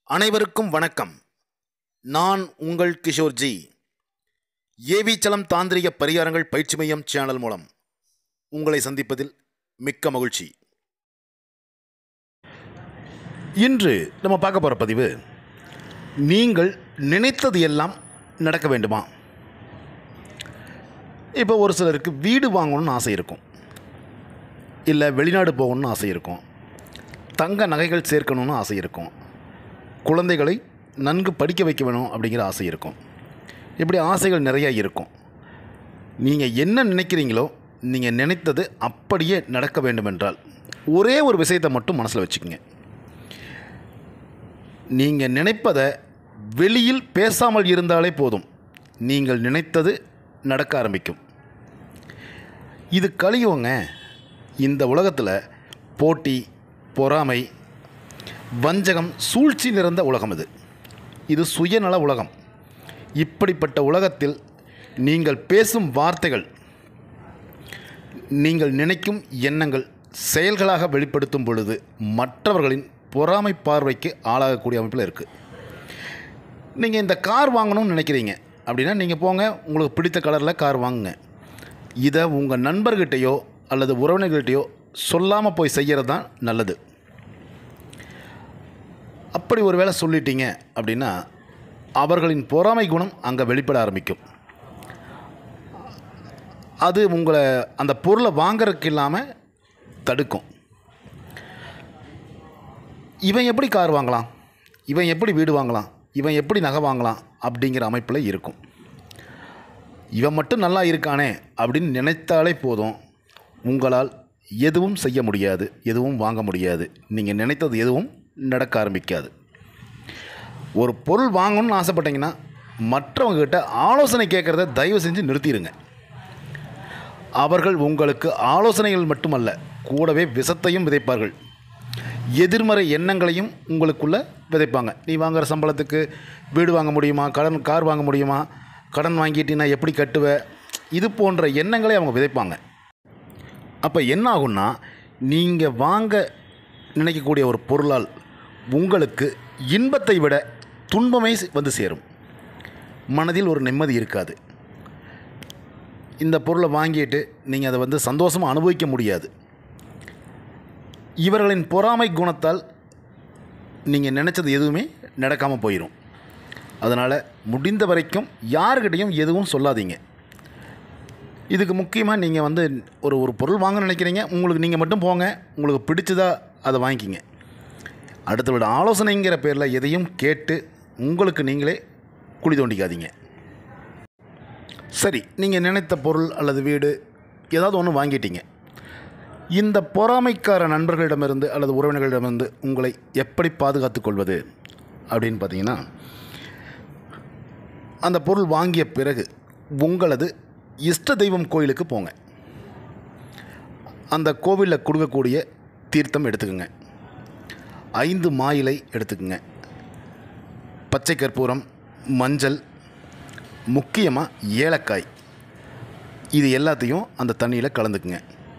அனைவருக்கும் வணக்கம் நான் உங்கள் கிஷோர்ஜி ஏவிச்சலம் தாந்திரிக பரிகாரங்கள் பயிற்சி மையம் சேனல் மூலம் உங்களை சந்திப்பதில் மிக்க மகிழ்ச்சி இன்று நம்ம பார்க்க போகிற பதிவு நீங்கள் நினைத்தது எல்லாம் நடக்க வேண்டுமா இப்போ ஒரு சிலருக்கு வீடு வாங்கணும்னு ஆசை இருக்கும் இல்லை வெளிநாடு போகணும்னு ஆசை இருக்கும் தங்க நகைகள் சேர்க்கணும்னு ஆசை இருக்கும் குழந்தைகளை நன்கு படிக்க வைக்க வேணும் அப்படிங்கிற ஆசை இருக்கும் இப்படி ஆசைகள் நிறையா இருக்கும் நீங்கள் என்ன நினைக்கிறீங்களோ நீங்கள் நினைத்தது அப்படியே நடக்க வேண்டுமென்றால் ஒரே ஒரு விஷயத்தை மட்டும் மனசில் வச்சுக்கோங்க நீங்கள் நினைப்பதை வெளியில் பேசாமல் இருந்தாலே போதும் நீங்கள் நினைத்தது நடக்க ஆரம்பிக்கும் இது கலியுங்க இந்த உலகத்தில் போட்டி பொறாமை வஞ்சகம் சூழ்ச்சி நிறைந்த உலகம் இது இது சுயநல உலகம் இப்படிப்பட்ட உலகத்தில் நீங்கள் பேசும் வார்த்தைகள் நீங்கள் நினைக்கும் எண்ணங்கள் செயல்களாக வெளிப்படுத்தும் பொழுது மற்றவர்களின் பொறாமை பார்வைக்கு ஆளாகக்கூடிய அமைப்பில் இருக்குது நீங்கள் இந்த கார் வாங்கணும்னு நினைக்கிறீங்க அப்படின்னா நீங்கள் போங்க உங்களுக்கு பிடித்த கலரில் கார் வாங்குங்க இதை உங்கள் நண்பர்கிட்டயோ அல்லது உறவினர்கள்கிட்டயோ சொல்லாமல் போய் செய்கிறது தான் நல்லது அப்படி ஒரு வேளை சொல்லிட்டீங்க அப்படின்னா அவர்களின் பொறாமை குணம் அங்கே வெளிப்பட ஆரம்பிக்கும் அது உங்களை அந்த பொருளை வாங்குறதுக்கு இல்லாமல் தடுக்கும் இவன் எப்படி கார் வாங்கலாம் இவன் எப்படி வீடு வாங்கலாம் இவன் எப்படி நகை வாங்கலாம் அப்படிங்கிற அமைப்பில் இருக்கும் இவன் மட்டும் நல்லா இருக்கானே அப்படின்னு நினைத்தாலே போதும் உங்களால் எதுவும் செய்ய முடியாது எதுவும் வாங்க முடியாது நீங்கள் நினைத்தது எதுவும் நடக்க ஆரம்பிக்காது ஒரு பொருள் வாங்கணும்னு ஆசைப்பட்டீங்கன்னா மற்றவங்ககிட்ட ஆலோசனை கேட்குறத தயவு செஞ்சு நிறுத்திடுங்க அவர்கள் உங்களுக்கு ஆலோசனைகள் மட்டுமல்ல கூடவே விஷத்தையும் விதைப்பார்கள் எதிர்மறை எண்ணங்களையும் உங்களுக்குள்ளே விதைப்பாங்க நீ வாங்குகிற சம்பளத்துக்கு வீடு வாங்க முடியுமா கடன் கார் வாங்க முடியுமா கடன் வாங்கிட்டீங்கன்னா எப்படி கட்டுவ இது போன்ற எண்ணங்களை அவங்க விதைப்பாங்க அப்போ என்ன ஆகும்னா நீங்கள் வாங்க நினைக்கக்கூடிய ஒரு பொருளால் உங்களுக்கு இன்பத்தை விட துன்பமே வந்து சேரும் மனதில் ஒரு நிம்மதி இருக்காது இந்த பொருளை வாங்கிட்டு நீங்கள் அதை வந்து சந்தோஷமாக அனுபவிக்க முடியாது இவர்களின் பொறாமை குணத்தால் நீங்கள் நினச்சது எதுவுமே நடக்காமல் போயிடும் அதனால் முடிந்த வரைக்கும் யாருக்கிட்டையும் எதுவும் சொல்லாதீங்க இதுக்கு முக்கியமாக நீங்கள் வந்து ஒரு ஒரு பொருள் வாங்க நினைக்கிறீங்க உங்களுக்கு நீங்கள் மட்டும் போங்க உங்களுக்கு பிடிச்சதா அதை வாங்கிக்கிங்க அடுத்தவரோட ஆலோசனைங்கிற பேரில் எதையும் கேட்டு உங்களுக்கு நீங்களே குழி தோண்டிக்காதீங்க சரி நீங்கள் நினைத்த பொருள் அல்லது வீடு ஏதாவது ஒன்று வாங்கிட்டீங்க இந்த பொறாமைக்கார நண்பர்களிடமிருந்து அல்லது உறவினர்களிடமிருந்து உங்களை எப்படி பாதுகாத்துக் கொள்வது அப்படின்னு பார்த்தீங்கன்னா அந்த பொருள் வாங்கிய பிறகு உங்களது இஷ்ட தெய்வம் கோயிலுக்கு போங்க அந்த கோவிலில் கொடுக்கக்கூடிய தீர்த்தம் எடுத்துக்கோங்க ஐந்து மாயிலை எடுத்துக்கோங்க பச்சை கற்பூரம் மஞ்சள் முக்கியமாக ஏலக்காய் இது எல்லாத்தையும் அந்த தண்ணியில் கலந்துக்குங்க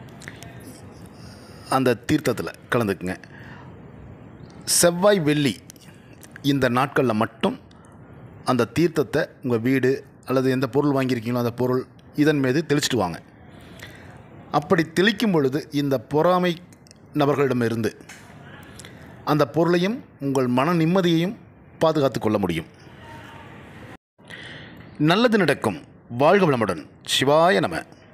அந்த தீர்த்தத்தில் கலந்துக்குங்க செவ்வாய் வெள்ளி இந்த நாட்களில் மட்டும் அந்த தீர்த்தத்தை உங்கள் வீடு அல்லது எந்த பொருள் வாங்கியிருக்கீங்களோ அந்த பொருள் இதன் மீது தெளிச்சிட்டு வாங்க அப்படி தெளிக்கும் பொழுது இந்த பொறாமை நபர்களிடமிருந்து அந்த பொருளையும் உங்கள் மன நிம்மதியையும் பாதுகாத்து கொள்ள முடியும் நல்லது நடக்கும் வாழ்க வளமுடன் சிவாய நம